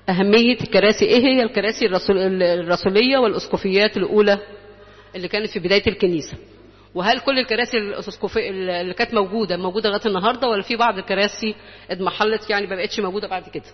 أهمية الكراسي إيه هي الكراسي الرسول الرسولية والأسقفيات الأولى اللي كانت في بداية الكنيسة وهل كل الكراسي الأسقفية اللي كانت موجودة موجودة لغاية النهاردة ولا في بعض الكراسي اضمحلت يعني ما بقتش موجودة بعد كده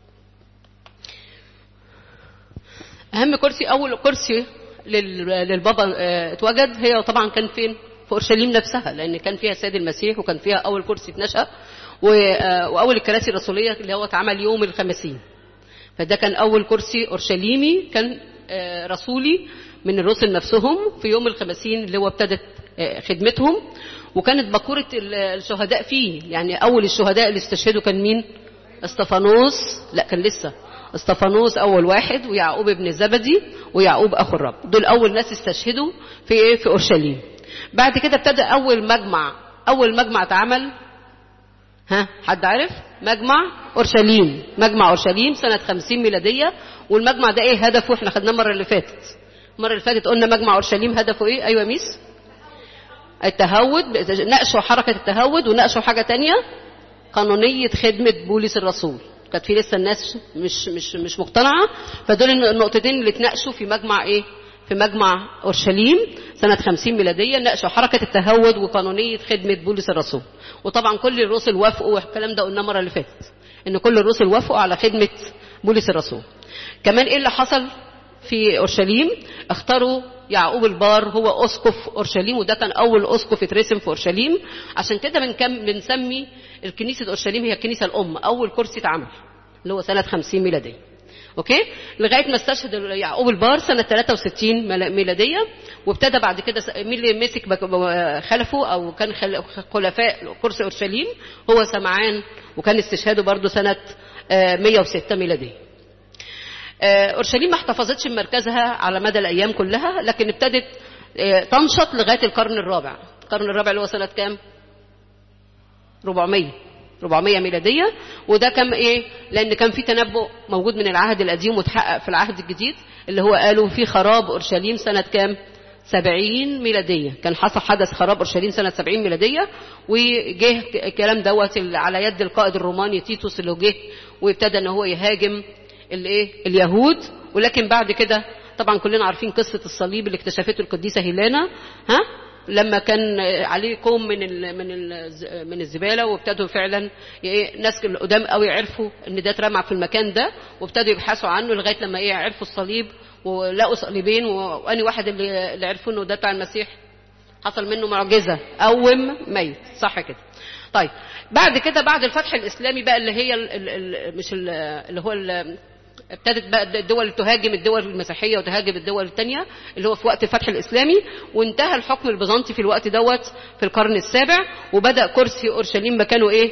أهم كرسي أول كرسي للبابا اتوجد هي طبعا كان فين في أورشليم نفسها لأن كان فيها السيد المسيح وكان فيها أول كرسي اتنشأ وأول الكراسي الرسولية اللي هو اتعمل يوم الخمسين فده كان أول كرسي أورشليمي كان رسولي من الرسل نفسهم في يوم الخمسين اللي هو ابتدت خدمتهم وكانت بكورة الشهداء فيه يعني أول الشهداء اللي استشهدوا كان مين استفانوس لا كان لسه استفانوس أول واحد ويعقوب ابن زبدي ويعقوب أخو الرب دول أول ناس استشهدوا في إيه في أورشليم بعد كده ابتدى أول مجمع أول مجمع اتعمل ها حد عارف مجمع أورشليم مجمع أورشليم سنة 50 ميلادية والمجمع ده إيه هدفه احنا خدناه المرة اللي فاتت المرة اللي فاتت قلنا مجمع أورشليم هدفه إيه أيوة ميس التهود ناقشوا حركة التهود وناقشوا حاجة تانية قانونية خدمة بولس الرسول كانت في لسه الناس مش مش مش مقتنعة فدول النقطتين اللي اتناقشوا في مجمع إيه في مجمع أورشليم سنة 50 ميلادية ناقشوا حركة التهود وقانونية خدمة بولس الرسول وطبعا كل الرسل وافقوا والكلام ده قلناه المرة اللي فاتت إن كل الرسل وافقوا على خدمة بولس الرسول كمان إيه اللي حصل في أورشليم اختاروا يعقوب البار هو أسقف أورشليم وده كان أول أسقف اترسم في أورشليم عشان كده بنكم بنسمي الكنيسة أورشليم هي الكنيسة الأم أول كرسي اتعمل اللي هو سنة 50 ميلادية اوكي لغايه ما استشهد يعقوب البار سنه 63 ميلاديه وابتدى بعد كده مين اللي مسك خلفه او كان خلفاء كرسي اورشليم هو سمعان وكان استشهاده برضه سنه 106 ميلاديه اورشليم ما احتفظتش بمركزها على مدى الايام كلها لكن ابتدت تنشط لغايه القرن الرابع القرن الرابع اللي هو سنه كام 400 400 ميلادية وده كان ايه لان كان في تنبؤ موجود من العهد القديم وتحقق في العهد الجديد اللي هو قالوا في خراب اورشليم سنة كام 70 ميلادية كان حصل حدث خراب اورشليم سنة 70 ميلادية وجه الكلام دوت على يد القائد الروماني تيتوس اللي جه وابتدى ان هو يهاجم الايه اليهود ولكن بعد كده طبعا كلنا عارفين قصة الصليب اللي اكتشفته القديسة هيلانا ها لما كان عليه كوم من ال من ال من الزباله وابتدوا فعلا ناس القدام قوي عرفوا ان ده اترمى في المكان ده وابتدوا يبحثوا عنه لغايه لما ايه عرفوا الصليب ولقوا صليبين واني واحد اللي, اللي عرفوا انه ده بتاع المسيح حصل منه معجزه قوم ميت صح كده طيب بعد كده بعد الفتح الاسلامي بقى اللي هي ال ال مش ال اللي هو ال ابتدت بقى الدول تهاجم الدول المسيحية وتهاجم الدول الثانية اللي هو في وقت الفتح الإسلامي وانتهى الحكم البيزنطي في الوقت دوت في القرن السابع وبدأ كرسي أورشليم مكانه إيه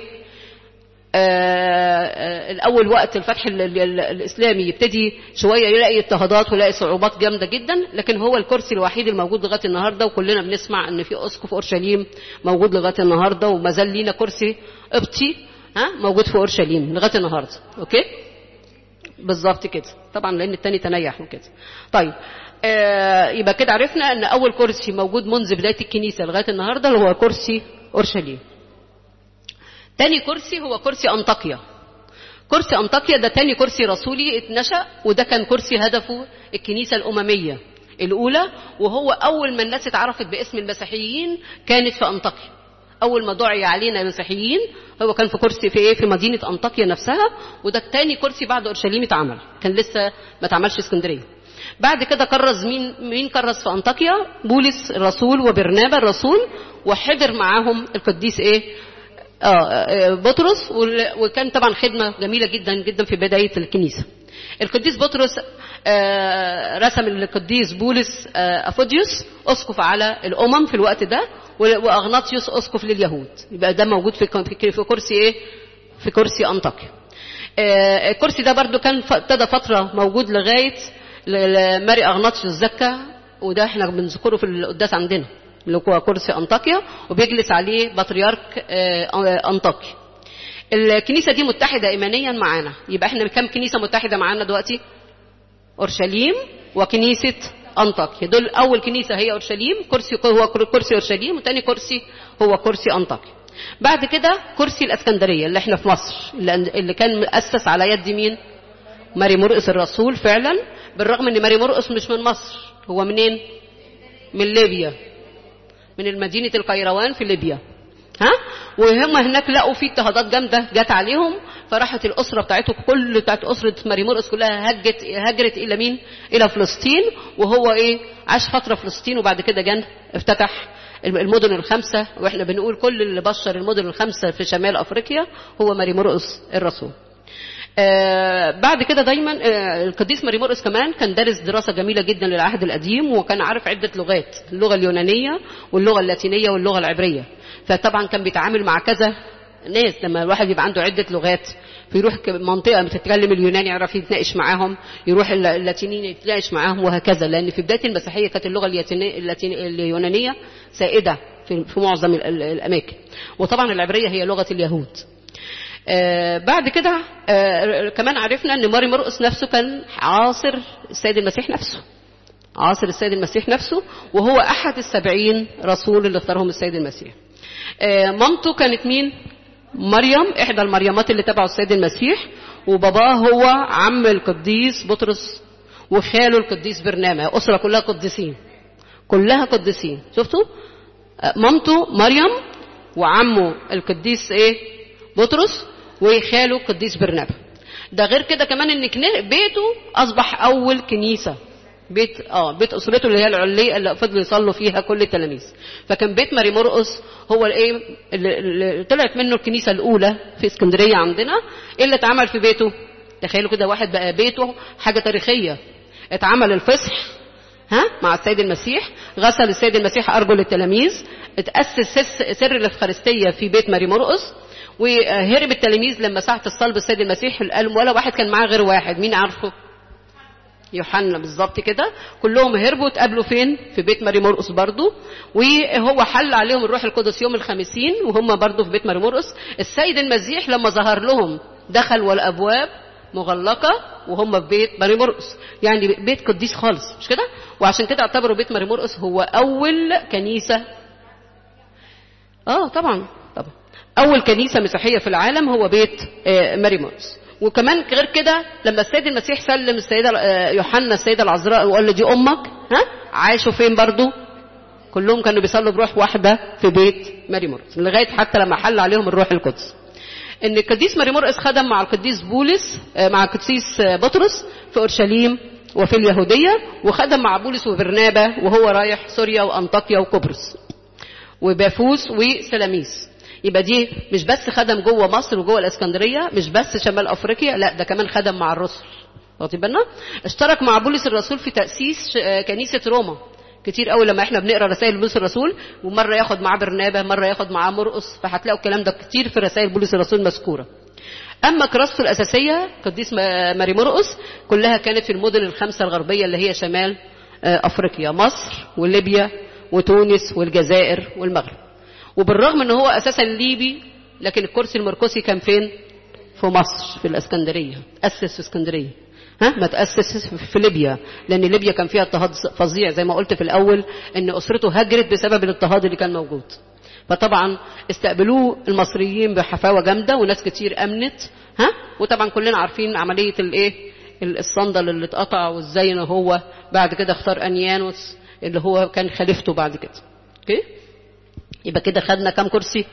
آه الأول وقت الفتح الإسلامي يبتدي شوية يلاقي اضطهادات ويلاقي صعوبات جامدة جدا لكن هو الكرسي الوحيد الموجود لغاية النهاردة وكلنا بنسمع إن في أسقف أورشليم موجود لغاية النهاردة وما زال لينا كرسي قبطي ها موجود في أورشليم لغاية النهاردة أوكي بالظبط كده طبعا لان التاني تنيح وكده طيب آه يبقى كده عرفنا ان اول كرسي موجود منذ بدايه الكنيسه لغايه النهارده هو كرسي اورشليم تاني كرسي هو كرسي انطاكيا كرسي انطاكيا ده تاني كرسي رسولي اتنشا وده كان كرسي هدفه الكنيسه الامميه الاولى وهو اول ما الناس اتعرفت باسم المسيحيين كانت في انطاكيا اول ما دعي علينا مسيحيين هو كان في كرسي في ايه في مدينه انطاكيا نفسها وده الثاني كرسي بعد اورشليم اتعمل كان لسه ما اتعملش اسكندريه بعد كده كرز مين مين كرز في انطاكيا بولس الرسول وبرنابا الرسول وحضر معاهم القديس ايه اه بطرس وكان طبعا خدمه جميله جدا جدا في بدايه الكنيسه القديس بطرس آه رسم القديس بولس آه افوديوس اسقف على الامم في الوقت ده واغناطيوس اسقف لليهود يبقى ده موجود في في كرسي ايه في كرسي انطاكيا آه الكرسي ده برضو كان ابتدى فتره موجود لغايه ماري اغناطيوس زكا وده احنا بنذكره في القداس عندنا اللي هو كرسي انطاكيا وبيجلس عليه بطريرك انطاكيا الكنيسه دي متحده ايمانيا معانا يبقى احنا كم كنيسه متحده معانا دلوقتي اورشليم وكنيسه انطاكيا دول اول كنيسه هي اورشليم كرسي هو كرسي اورشليم وتاني كرسي هو كرسي انطاكيا بعد كده كرسي الاسكندريه اللي احنا في مصر اللي كان مؤسس على يد مين ماري مرقس الرسول فعلا بالرغم ان ماري مرقس مش من مصر هو منين من ليبيا من المدينة القيروان في ليبيا ها وهم هناك لقوا في اضطهادات جامده جت عليهم فراحت الاسره بتاعته كل بتاعت اسره ماري مرقس كلها هجت هجرت الى مين؟ الى فلسطين وهو ايه؟ عاش فتره فلسطين وبعد كده جن افتتح المدن الخمسه واحنا بنقول كل اللي بشر المدن الخمسه في شمال افريقيا هو ماري مرقس الرسول. آه بعد كده دايما آه القديس ماري مرقس كمان كان دارس دراسه جميله جدا للعهد القديم وكان عارف عده لغات اللغه اليونانيه واللغه اللاتينيه واللغه العبريه فطبعا كان بيتعامل مع كذا ناس لما الواحد يبقى عنده عده لغات فيروح منطقه بتتكلم اليوناني يعرف يتناقش معاهم يروح اللاتينيين يتناقش معاهم وهكذا لان في بدايه المسيحيه كانت اللغه اليونانيه سائده في معظم الاماكن وطبعا العبريه هي لغه اليهود آه بعد كده آه كمان عرفنا ان ماري مرقس نفسه كان عاصر السيد المسيح نفسه عاصر السيد المسيح نفسه وهو احد السبعين رسول اللي اختارهم السيد المسيح آه مامته كانت مين مريم احدى المريمات اللي تبعوا السيد المسيح وباباه هو عم القديس بطرس وخاله القديس برنامة اسره كلها قديسين كلها قديسين شفتوا مامته مريم وعمه القديس ايه بطرس وخاله القديس برنابا ده غير كده كمان ان بيته اصبح اول كنيسه بيت اه بيت اسرته اللي هي العليه اللي فضلوا يصلوا فيها كل التلاميذ فكان بيت ماري مرقس هو الايه اللي, اللي طلعت منه الكنيسه الاولى في اسكندريه عندنا ايه اللي اتعمل في بيته تخيلوا كده واحد بقى بيته حاجه تاريخيه اتعمل الفصح ها مع السيد المسيح غسل السيد المسيح ارجل التلاميذ اتاسس سر الافخارستيه في بيت ماري مرقس وهرب التلاميذ لما ساعة الصلب السيد المسيح قال ولا واحد كان معاه غير واحد مين عارفه يوحنا بالظبط كده كلهم هربوا اتقابلوا فين في بيت ماري مرقس برضو وهو حل عليهم الروح القدس يوم الخمسين وهم برضو في بيت ماري مرقس السيد المسيح لما ظهر لهم دخل والابواب مغلقه وهم في بيت ماري مرقس يعني بيت قديس خالص مش كده وعشان كده اعتبروا بيت ماري مرقس هو اول كنيسه اه طبعا طبعا اول كنيسه مسيحيه في العالم هو بيت ماري مرقس وكمان غير كده لما السيد المسيح سلم السيده يوحنا السيده العذراء وقال له دي امك ها عاشوا فين برضو كلهم كانوا بيصلوا بروح واحده في بيت ماري مرقس لغايه حتى لما حل عليهم الروح القدس ان القديس ماري مرقس خدم مع القديس بولس مع القديس بطرس في اورشليم وفي اليهوديه وخدم مع بولس وبرنابا وهو رايح سوريا وانطاكيا وقبرص وبافوس وسلاميس يبقى دي مش بس خدم جوه مصر وجوه الاسكندريه مش بس شمال افريقيا لا ده كمان خدم مع الرسل واخدين بالنا اشترك مع بولس الرسول في تاسيس كنيسه روما كتير قوي لما احنا بنقرا رسائل بولس الرسول ومره ياخد معاه برنابه مره ياخد معاه مرقس فهتلاقوا الكلام ده كتير في رسائل بولس الرسول مذكوره اما كراسته الاساسيه قديس ماري مرقس كلها كانت في المدن الخمسه الغربيه اللي هي شمال افريقيا مصر وليبيا وتونس والجزائر والمغرب وبالرغم ان هو اساسا ليبي لكن الكرسي المرقسي كان فين في مصر في الاسكندريه اسس في اسكندريه ها ما تاسس في ليبيا لان ليبيا كان فيها اضطهاد فظيع زي ما قلت في الاول ان اسرته هجرت بسبب الاضطهاد اللي كان موجود فطبعا استقبلوه المصريين بحفاوه جامده وناس كتير امنت ها وطبعا كلنا عارفين عمليه الايه الصندل اللي اتقطع وازاي ان هو بعد كده اختار انيانوس اللي هو كان خليفته بعد كده اوكي يبقى كده خدنا كام كرسي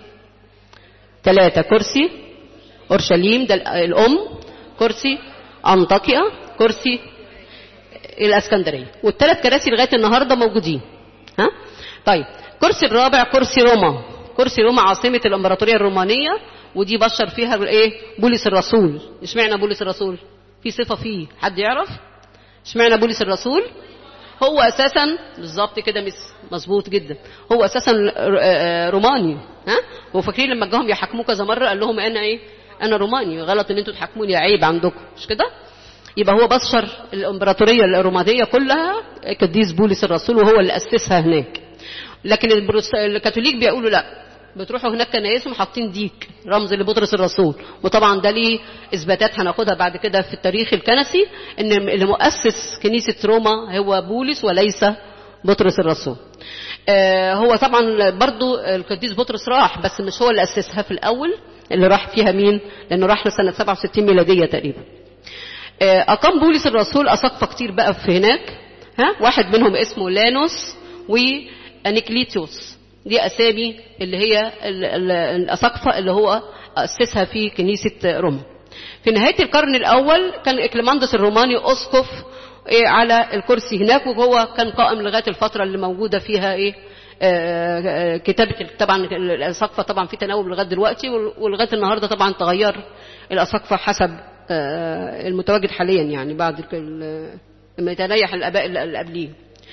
ثلاثة كرسي أورشليم ده الأم كرسي أنطاكيا كرسي الإسكندرية والثلاث كراسي لغاية النهاردة موجودين ها طيب كرسي الرابع كرسي روما كرسي روما عاصمة الإمبراطورية الرومانية ودي بشر فيها الايه بولس الرسول اشمعنى بولس الرسول في صفة فيه حد يعرف اشمعنى بولس الرسول هو اساسا بالظبط كده مظبوط جدا هو اساسا روماني ها وفاكرين لما جاهم يحاكموه كذا مره قال لهم انا ايه انا روماني غلط ان انتوا تحاكموني عيب عندكم مش كده يبقى هو بشر الامبراطوريه الرومانيه كلها قديس بولس الرسول وهو اللي اسسها هناك لكن الكاثوليك بيقولوا لا بتروحوا هناك كنايسهم حاطين ديك رمز لبطرس الرسول وطبعا ده ليه اثباتات هناخدها بعد كده في التاريخ الكنسي ان اللي مؤسس كنيسه روما هو بولس وليس بطرس الرسول آه هو طبعا برضو القديس بطرس راح بس مش هو اللي اسسها في الاول اللي راح فيها مين لانه راح سنه 67 ميلاديه تقريبا آه، أقام بولس الرسول أساقفة كتير بقى في هناك ها واحد منهم اسمه لانوس وأنيكليتيوس دي أسامي اللي هي ال- ال- الأساقفة اللي هو أسسها في كنيسة روما في نهاية القرن الأول كان إكليماندس الروماني أسقف إيه على الكرسي هناك وهو كان قائم لغاية الفترة اللي موجودة فيها إيه آه، آه، كتابة طبعا الأساقفة طبعا في تناوب لغاية دلوقتي ولغاية النهاردة طبعا تغير الأساقفة حسب آه، المتواجد حاليا يعني بعد ال- لما يتنيح الآباء اللي اللي قبليه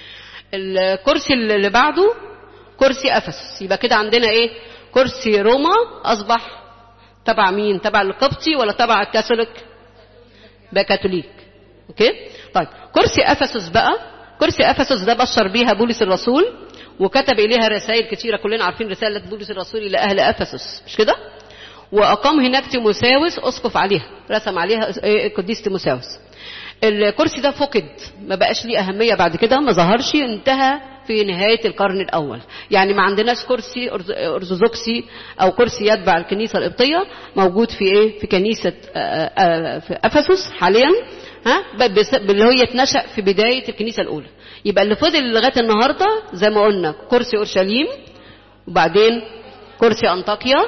الكرسي اللي بعده كرسي أفس يبقى كده عندنا إيه كرسي روما أصبح تبع مين تبع القبطي ولا تبع الكاثوليك بقى كاثوليك اوكي طيب كرسي افسس بقى كرسي افسس ده بشر بيها بولس الرسول وكتب اليها رسائل كتيره كلنا عارفين رساله بولس الرسول الى اهل افسس مش كده واقام هناك تيموساوس اسقف عليها رسم عليها إيه، القديس تيموساوس الكرسي ده فقد ما بقاش ليه اهميه بعد كده ما ظهرش انتهى في نهايه القرن الاول يعني ما عندناش كرسي أرث- ارثوذكسي او كرسي يتبع الكنيسه القبطيه موجود في ايه في كنيسه آه، آه، في افسس حاليا ها ب- بس- اللي هو يتنشأ في بدايه الكنيسه الاولى يبقى اللي فضل لغايه النهارده زي ما قلنا كرسي اورشليم وبعدين كرسي انطاكيا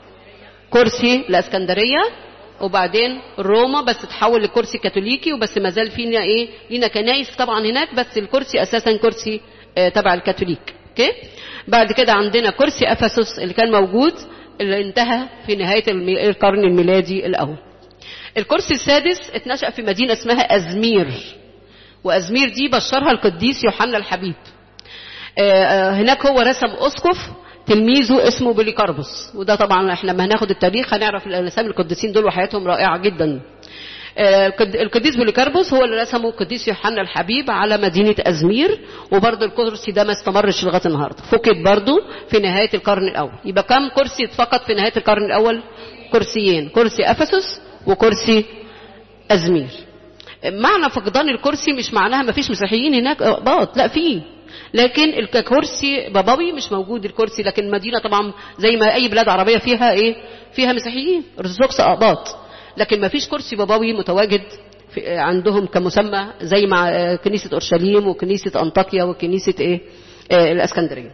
كرسي الاسكندريه وبعدين روما بس تحول لكرسي كاثوليكي وبس ما زال فينا ايه لينا كنايس طبعا هناك بس الكرسي اساسا كرسي آه، تبع الكاثوليك اوكي بعد كده عندنا كرسي افسس اللي كان موجود اللي انتهى في نهايه المي- القرن الميلادي الاول الكرسي السادس اتنشأ في مدينه اسمها ازمير وازمير دي بشرها القديس يوحنا الحبيب آه، آه، هناك هو رسم اسقف تلميذه اسمه بوليكاربوس وده طبعا احنا لما هناخد التاريخ هنعرف الاسامي القديسين دول وحياتهم رائعه جدا آه، القد- القديس بوليكاربوس هو اللي رسمه القديس يوحنا الحبيب على مدينه ازمير وبرضه الكرسي ده ما استمرش لغايه النهارده فقد برضه في نهايه القرن الاول يبقى كم كرسي اتفقد في نهايه القرن الاول كرسيين كرسي افسس وكرسي ازمير معنى فقدان الكرسي مش معناها ما فيش مسيحيين هناك اقباط لا في لكن الكرسي بابوي مش موجود الكرسي لكن المدينه طبعا زي ما اي بلاد عربيه فيها ايه فيها مسيحيين ارثوذكس اقباط لكن ما فيش كرسي بابوي متواجد في عندهم كمسمى زي مع آه، كنيسه اورشليم وكنيسه انطاكيا وكنيسه ايه آه، الاسكندريه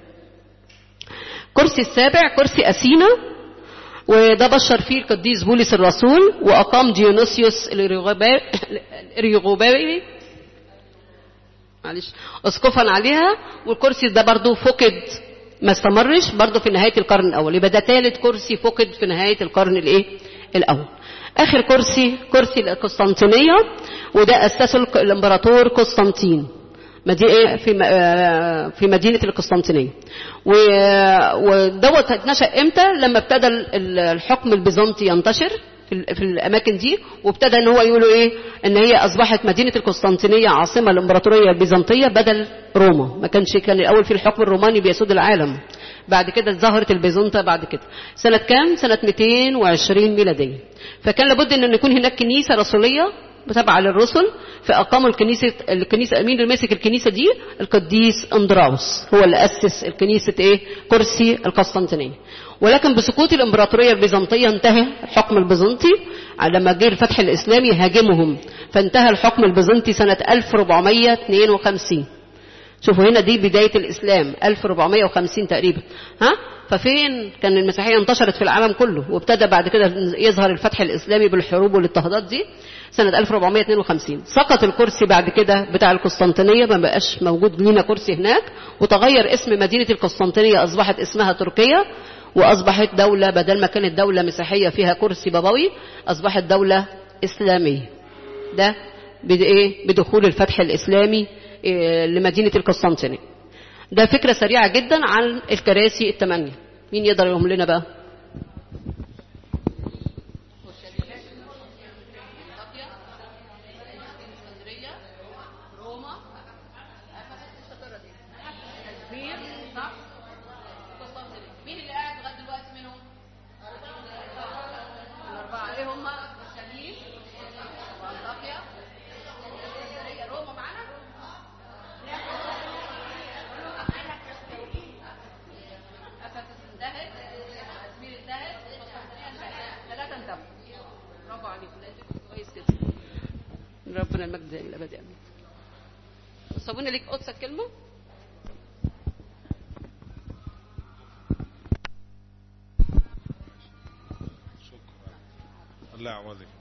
كرسي السابع كرسي اثينا وده بشر فيه القديس بولس الرسول واقام ديونيسيوس الإريغوبا- الاريغوباوي معلش اسقفا عليها والكرسي ده برضو فقد ما استمرش برضو في نهايه القرن الاول يبقى ده ثالث كرسي فقد في نهايه القرن الايه الاول اخر كرسي كرسي القسطنطينيه وده اسسه الك- الامبراطور قسطنطين مدي- في م- آه، في مدينه القسطنطينيه و- ودوت اتنشأ امتى لما ابتدى ال- ال- الحكم البيزنطي ينتشر في ال- في الاماكن دي وابتدى ان هو يقولوا ايه ان هي اصبحت مدينه القسطنطينيه عاصمه الامبراطوريه البيزنطيه بدل روما ما كانش كان الاول في الحكم الروماني بيسود العالم بعد كده ظهرت البيزنطة بعد كده سنة كام؟ سنة 220 ميلادية فكان لابد ان يكون هناك كنيسة رسولية تابعة للرسل فأقاموا الكنيسة الكنيسة مين اللي مسك الكنيسة دي؟ القديس أندراوس هو اللي أسس الكنيسة إيه؟ كرسي القسطنطينية ولكن بسقوط الإمبراطورية البيزنطية انتهى الحكم البيزنطي لما جه الفتح الإسلامي هاجمهم فانتهى الحكم البيزنطي سنة 1452 شوفوا هنا دي بداية الإسلام 1450 تقريبا ها ففين كان المسيحية انتشرت في العالم كله وابتدى بعد كده يظهر الفتح الإسلامي بالحروب والاضطهادات دي سنة 1452 سقط الكرسي بعد كده بتاع القسطنطينية ما بقاش موجود لينا كرسي هناك وتغير اسم مدينة القسطنطينية أصبحت اسمها تركيا وأصبحت دولة بدل ما كانت دولة مسيحية فيها كرسي بابوي أصبحت دولة إسلامية ده بد- إيه؟ بدخول الفتح الإسلامي إيه، لمدينة القسطنطينية ده فكرة سريعة جدا عن الكراسي الثمانية مين يقدر يقولهم لنا بقى مين اللي قاعد لغايه دلوقتي منهم؟ الأربعة إيه هم؟ الشليل وأنطاكيا اسكندرية روما معانا؟ أفسس انتهت ربنا المجد الابدي امين صابونه ليك قدسك كلمه شكرا الله يعوضك